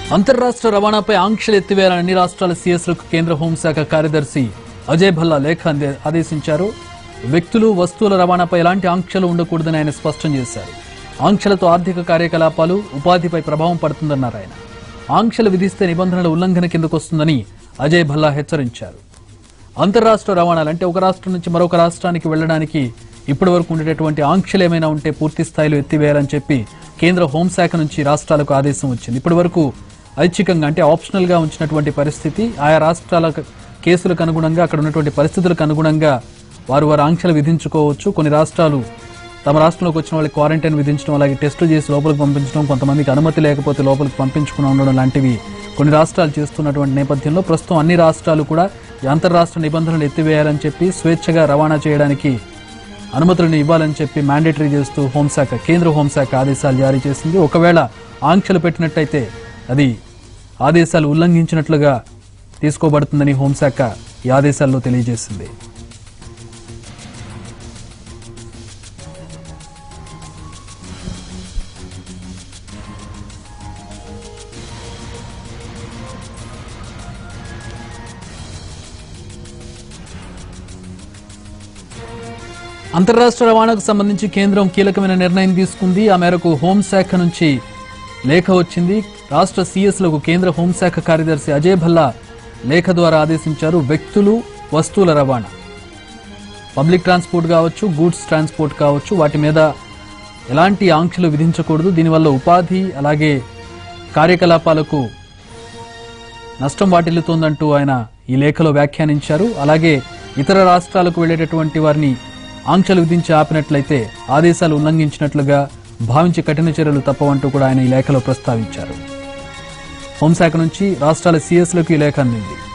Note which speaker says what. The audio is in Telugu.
Speaker 1: అంతర్రాష్ట్ర రవాణాపై ఆంక్షలు ఎత్తివేయాలని అన్ని రాష్ట్రాల సీఎస్లకు కేంద్ర హోంశాఖ కార్యదర్శి అజయ్ భల్లా లేఖ అందే- ఆదేశించారు వ్యక్తులు వస్తువుల రవాణాపై ఎలాంటి ఆంక్షలు ఉండకూడదని ఆయన స్పష్టం చేశారు ఆంక్షలతో ఆర్థిక కార్యకలాపాలు ఉపాధిపై ప్రభావం పడుతుందన్నారు ఆయన ఆంక్షలు విధిస్తే నిబంధనల ఉల్లంఘన కిందకు వస్తుందని అజయ్ భల్లా హెచ్చరించారు అంతర్రాష్ట్ర రవాణాలు అంటే ఒక రాష్ట్రం నుంచి మరొక రాష్ట్రానికి వెళ్ళడానికి ఇప్పటి వరకు ఉండేటటువంటి ఆంక్షలు ఏమైనా ఉంటే పూర్తి స్థాయిలో ఎత్తివేయాలని చెప్పి కేంద్ర హోంశాఖ నుంచి రాష్ట్రాలకు ఆదేశం వచ్చింది ఇప్పటి వరకు ఐచ్ఛికంగా అంటే ఆప్షనల్ గా ఉంచినటువంటి పరిస్థితి ఆయా రాష్ట్రాల క- కేసులకు అనుగుణంగా అక్కడ ఉన్నటువంటి పరిస్థితులకు అనుగుణంగా వారు వారు ఆంక్షలు విధించుకోవచ్చు కొన్ని రాష్ట్రాలు తమ రాష్ట్రంలోకి వచ్చిన వాళ్ళకి క్వారంటైన్ విధించడం అలాగే టెస్టులు చేసి లోపలికి పంపించడం కొంతమందికి అనుమతి లేకపోతే లోపలికి పంపించకుండా ఉండడం లాంటివి కొన్ని రాష్ట్రాలు చేస్తున్నటువంటి నేపథ్యంలో ప్రస్తుతం అన్ని రాష్ట్రాలు కూడా ఈ అంతర్రాష్ట్ర నిబంధనలు ఎత్తివేయాలని చెప్పి స్వేచ్ఛగా రవాణా చేయడానికి అనుమతులను ఇవ్వాలని చెప్పి మ్యాండేటరీ చేస్తూ హోంశాఖ కేంద్ర హోంశాఖ ఆదేశాలు జారీ చేసింది ఒకవేళ ఆంక్షలు పెట్టినట్టయితే అది ఆదేశాలు ఉల్లంఘించినట్లుగా తీసుకోబడుతుందని హోంశాఖ ఈ ఆదేశాల్లో తెలియజేసింది అంతర్రాష్ట్ర రవాణాకు సంబంధించి కేంద్రం కీలకమైన నిర్ణయం తీసుకుంది ఆ మేరకు హోంశాఖ నుంచి లేఖ వచ్చింది రాష్ట్ర సీఎస్లకు కేంద్ర హోంశాఖ కార్యదర్శి అజయ్ భల్లా లేఖ ద్వారా ఆదేశించారు వ్యక్తులు వస్తువుల రవాణా పబ్లిక్ ట్రాన్స్పోర్ట్ కావచ్చు గూడ్స్ ట్రాన్స్పోర్ట్ కావచ్చు వాటి మీద ఎలాంటి ఆంక్షలు విధించకూడదు దీనివల్ల ఉపాధి అలాగే కార్యకలాపాలకు నష్టం వాటిల్లుతోందంటూ ఆయన ఈ లేఖలో వ్యాఖ్యానించారు అలాగే ఇతర రాష్ట్రాలకు వెళ్లేటటువంటి వారిని ఆంక్షలు విధించి ఆపినట్లయితే ఆదేశాలు ఉల్లంఘించినట్లుగా భావించి కఠిన చర్యలు తప్పవంటూ కూడా ఆయన ఈ లేఖలో ప్రస్తావించారు హోంశాఖ నుంచి రాష్ట్రాల సీఎస్లకు ఈ లేఖ అందింది